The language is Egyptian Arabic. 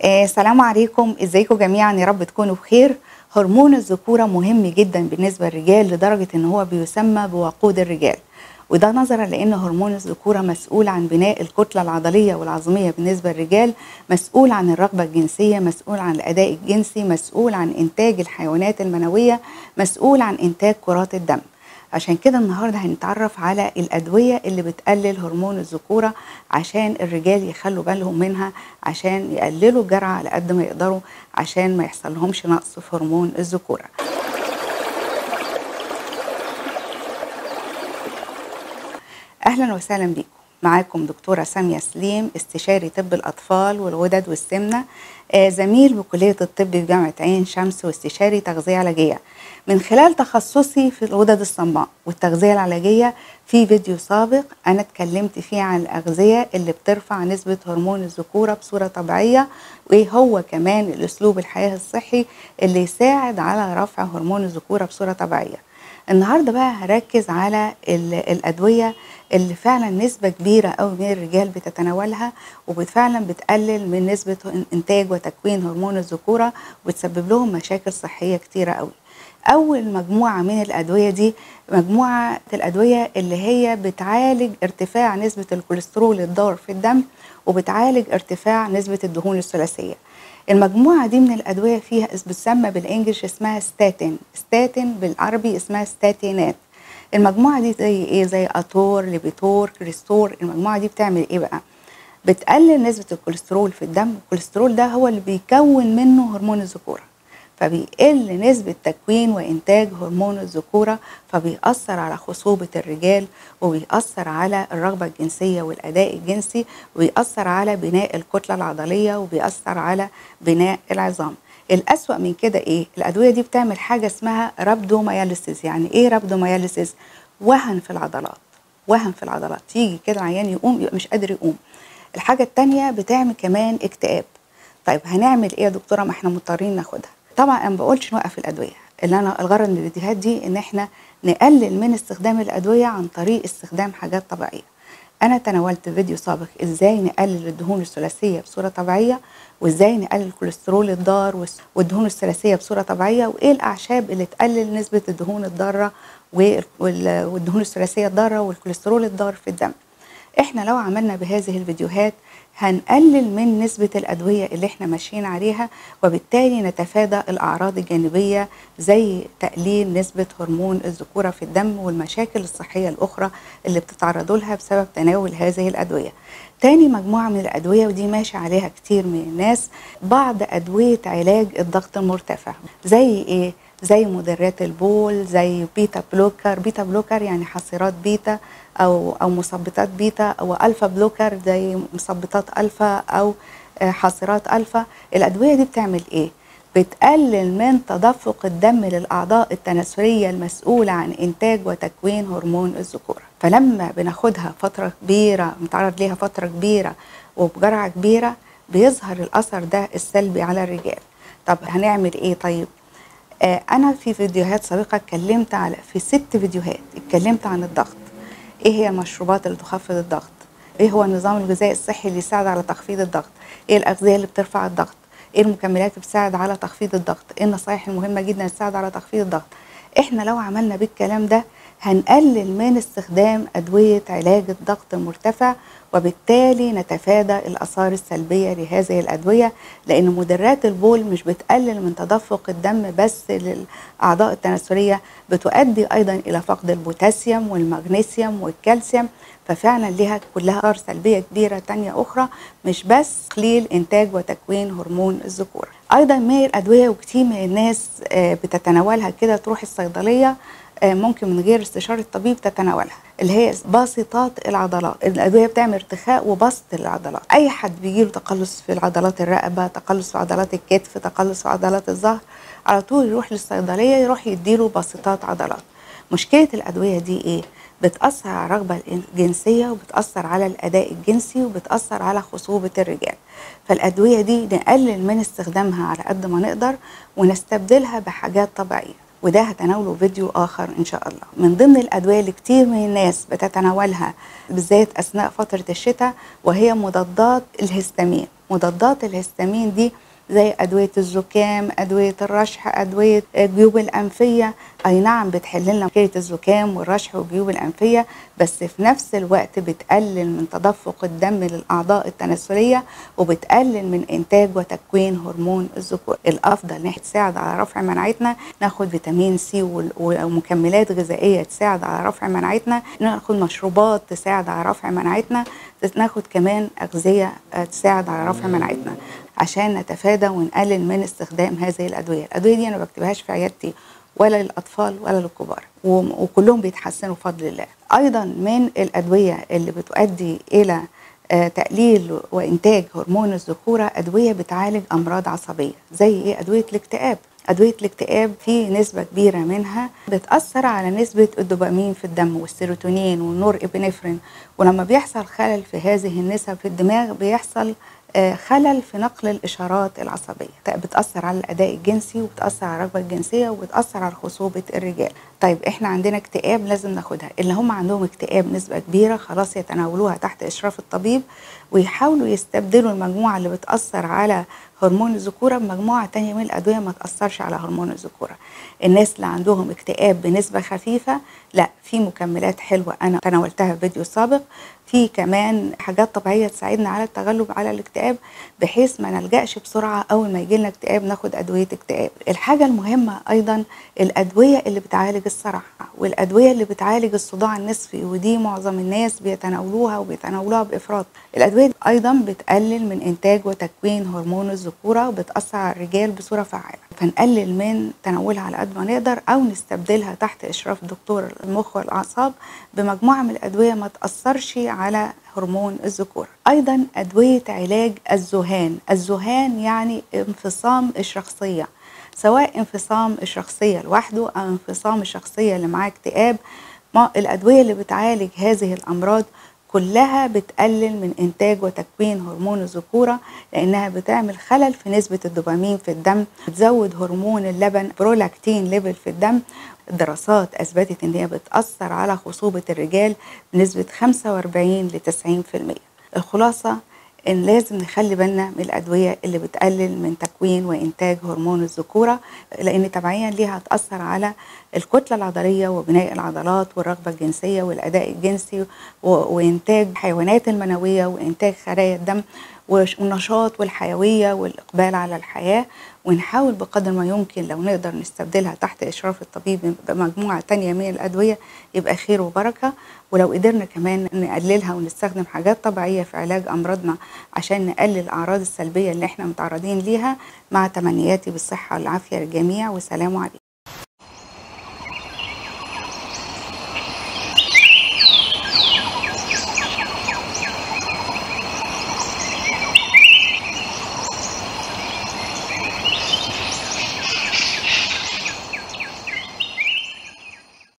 آه، سلام عليكم ازيكم جميعا يا رب تكونوا بخير هرمون الذكورة مهم جدا بالنسبة للرجال لدرجة ان هو بيسمى بوقود الرجال وده نظرا لان هرمون الذكورة مسؤول عن بناء الكتلة العضلية والعظمية بالنسبة للرجال مسؤول عن الرغبة الجنسية مسؤول عن الاداء الجنسي مسؤول عن انتاج الحيوانات المنوية مسؤول عن انتاج كرات الدم عشان كده النهارده هنتعرف على الادويه اللي بتقلل هرمون الذكوره عشان الرجال يخلوا بالهم منها عشان يقللوا الجرعه على قد ما يقدروا عشان ما يحصل لهمش نقص في هرمون الذكوره اهلا وسهلا بيكم معاكم دكتوره ساميه سليم استشاري طب الاطفال والغدد والسمنه آه زميل بكليه الطب في جامعه عين شمس واستشاري تغذيه علاجيه من خلال تخصصي في الغدد الصماء والتغذيه العلاجيه في فيديو سابق انا اتكلمت فيه عن الاغذيه اللي بترفع نسبه هرمون الذكوره بصوره طبيعيه وايه هو كمان الاسلوب الحياه الصحي اللي يساعد على رفع هرمون الذكوره بصوره طبيعيه النهارده بقى هركز على الادويه اللي فعلا نسبه كبيره قوي من الرجال بتتناولها وفعلا بتقلل من نسبه انتاج وتكوين هرمون الذكوره وبتسبب لهم مشاكل صحيه كتيره قوي اول مجموعه من الادويه دي مجموعه الادويه اللي هي بتعالج ارتفاع نسبه الكوليسترول الضار في الدم وبتعالج ارتفاع نسبه الدهون الثلاثيه المجموعه دي من الادويه فيها بتسمى بالانجلش اسمها ستاتين ستاتين بالعربي اسمها ستاتينات المجموعه دي زي ايه زي اتور ليبيتور كريستور المجموعه دي بتعمل ايه بقى بتقلل نسبه الكوليسترول في الدم الكوليسترول ده هو اللي بيكون منه هرمون الذكوره فبيقل نسبة تكوين وإنتاج هرمون الذكورة فبيأثر على خصوبة الرجال وبيأثر على الرغبة الجنسية والأداء الجنسي وبيأثر على بناء الكتلة العضلية وبيأثر على بناء العظام الأسوأ من كده إيه؟ الأدوية دي بتعمل حاجة اسمها رابدومياليسيس يعني إيه رابدومياليسيس؟ وهن في العضلات وهن في العضلات يجي كده العيان يقوم يبقى مش قادر يقوم الحاجة التانية بتعمل كمان اكتئاب طيب هنعمل ايه يا دكتوره ما احنا مضطرين ناخدها طبعا انا ما بقولش نوقف الادويه اللي انا الغرض من الفيديوهات دي ان احنا نقلل من استخدام الادويه عن طريق استخدام حاجات طبيعيه انا تناولت فيديو سابق ازاي نقلل الدهون الثلاثيه بصوره طبيعيه وازاي نقلل الكوليسترول الضار والدهون الثلاثيه بصوره طبيعيه وايه الاعشاب اللي تقلل نسبه الدهون الضاره والدهون الثلاثيه الضاره والكوليسترول الضار في الدم احنا لو عملنا بهذه الفيديوهات هنقلل من نسبة الأدوية اللي احنا ماشيين عليها وبالتالي نتفادى الأعراض الجانبية زي تقليل نسبة هرمون الذكورة في الدم والمشاكل الصحية الأخرى اللي بتتعرضوا لها بسبب تناول هذه الأدوية تاني مجموعة من الأدوية ودي ماشي عليها كتير من الناس بعض أدوية علاج الضغط المرتفع زي إيه؟ زي مدرات البول زي بيتا بلوكر بيتا بلوكر يعني حصيرات بيتا او او مثبطات بيتا او الفا بلوكر زي مثبطات الفا او حاصرات الفا الادويه دي بتعمل ايه بتقلل من تدفق الدم للاعضاء التناسليه المسؤوله عن انتاج وتكوين هرمون الذكوره فلما بناخدها فتره كبيره بنتعرض ليها فتره كبيره وبجرعه كبيره بيظهر الاثر ده السلبي على الرجال طب هنعمل ايه طيب آه انا في فيديوهات سابقه اتكلمت على في ست فيديوهات اتكلمت عن الضغط ايه هي المشروبات اللي تخفض الضغط ايه هو النظام الغذائي الصحي اللي يساعد على تخفيض الضغط ايه الاغذيه اللي بترفع الضغط ايه المكملات اللي بتساعد على تخفيض الضغط ايه النصائح المهمه جدا اللي تساعد على تخفيض الضغط احنا لو عملنا بالكلام ده هنقلل من استخدام ادويه علاج الضغط المرتفع وبالتالي نتفادى الاثار السلبيه لهذه الادويه لان مدرات البول مش بتقلل من تدفق الدم بس للاعضاء التناسليه بتؤدي ايضا الى فقد البوتاسيوم والمغنيسيوم والكالسيوم ففعلا لها كلها اثار سلبيه كبيره تانية اخرى مش بس قليل انتاج وتكوين هرمون الذكوره ايضا من الادويه وكتير من الناس بتتناولها كده تروح الصيدليه ممكن من غير استشاره الطبيب تتناولها اللي هي باسطات العضلات الادويه بتعمل ارتخاء وبسط للعضلات اي حد بيجي له تقلص في العضلات الرقبه تقلص في عضلات الكتف تقلص في عضلات الظهر على طول يروح للصيدليه يروح يديله باسطات عضلات مشكله الادويه دي ايه بتأثر على الرغبة الجنسية وبتأثر على الأداء الجنسي وبتأثر على خصوبة الرجال فالأدوية دي نقلل من استخدامها على قد ما نقدر ونستبدلها بحاجات طبيعية وده هتناوله فيديو آخر إن شاء الله من ضمن الأدوية اللي كتير من الناس بتتناولها بالذات أثناء فترة الشتاء وهي مضادات الهستامين مضادات الهستامين دي زي أدوية الزكام أدوية الرشح أدوية الجيوب الأنفية أي نعم بتحل لنا مشكلة الزكام والرشح والجيوب الأنفية بس في نفس الوقت بتقلل من تدفق الدم للأعضاء التناسلية وبتقلل من إنتاج وتكوين هرمون الذكور الأفضل إن احنا تساعد على رفع مناعتنا ناخد فيتامين سي ومكملات غذائية تساعد على رفع مناعتنا ناخد مشروبات تساعد على رفع مناعتنا ناخد كمان أغذية تساعد على رفع مناعتنا عشان نتفادى ونقلل من استخدام هذه الادويه، الادويه دي انا ما بكتبهاش في عيادتي ولا للاطفال ولا للكبار وكلهم بيتحسنوا بفضل الله. ايضا من الادويه اللي بتؤدي الى تقليل وانتاج هرمون الذكوره ادويه بتعالج امراض عصبيه زي ايه ادويه الاكتئاب أدوية الاكتئاب في نسبة كبيرة منها بتأثر على نسبة الدوبامين في الدم والسيروتونين والنور إبنفرين ولما بيحصل خلل في هذه النسب في الدماغ بيحصل خلل في نقل الإشارات العصبية بتأثر على الأداء الجنسي وبتأثر على الرغبة الجنسية وبتأثر على خصوبة الرجال طيب احنا عندنا اكتئاب لازم ناخدها اللي هم عندهم اكتئاب نسبة كبيرة خلاص يتناولوها تحت إشراف الطبيب ويحاولوا يستبدلوا المجموعة اللي بتأثر على هرمون الذكورة بمجموعة تانية من الأدوية ما تأثرش على هرمون الذكورة الناس اللي عندهم اكتئاب بنسبة خفيفة لا في مكملات حلوة أنا تناولتها في فيديو سابق في كمان حاجات طبيعية تساعدنا على التغلب على الاكتئاب بحيث ما نلجأش بسرعة أول ما يجي لنا اكتئاب ناخد أدوية اكتئاب الحاجة المهمة أيضا الأدوية اللي بتعالج الصرع والأدوية اللي بتعالج الصداع النصفي ودي معظم الناس بيتناولوها وبيتناولوها بإفراط الأدوية أيضا بتقلل من إنتاج وتكوين هرمون الذكورة وبتأثر على الرجال بصورة فعالة فنقلل من تناولها على قد ما نقدر أو نستبدلها تحت إشراف دكتور المخ والأعصاب بمجموعة من الأدوية ما تأثرش على هرمون الذكورة أيضا أدوية علاج الذهان الذهان يعني انفصام الشخصية سواء انفصام الشخصية لوحده أو انفصام الشخصية اللي معاه اكتئاب ما الأدوية اللي بتعالج هذه الأمراض كلها بتقلل من إنتاج وتكوين هرمون الذكورة لأنها بتعمل خلل في نسبة الدوبامين في الدم بتزود هرمون اللبن برولاكتين ليفل في الدم الدراسات أثبتت إن هي بتأثر على خصوبة الرجال بنسبة 45 ل 90% الخلاصة ان لازم نخلي بالنا من الادويه اللي بتقلل من تكوين وانتاج هرمون الذكوره لان تبعيا ليها هتاثر على الكتله العضليه وبناء العضلات والرغبه الجنسيه والاداء الجنسي وانتاج الحيوانات المنويه وانتاج خلايا الدم والنشاط والحيويه والاقبال على الحياه ونحاول بقدر ما يمكن لو نقدر نستبدلها تحت إشراف الطبيب بمجموعة تانية من الأدوية يبقى خير وبركة ولو قدرنا كمان نقللها ونستخدم حاجات طبيعية في علاج أمراضنا عشان نقلل الأعراض السلبية اللي احنا متعرضين ليها مع تمنياتي بالصحة والعافية للجميع والسلام عليكم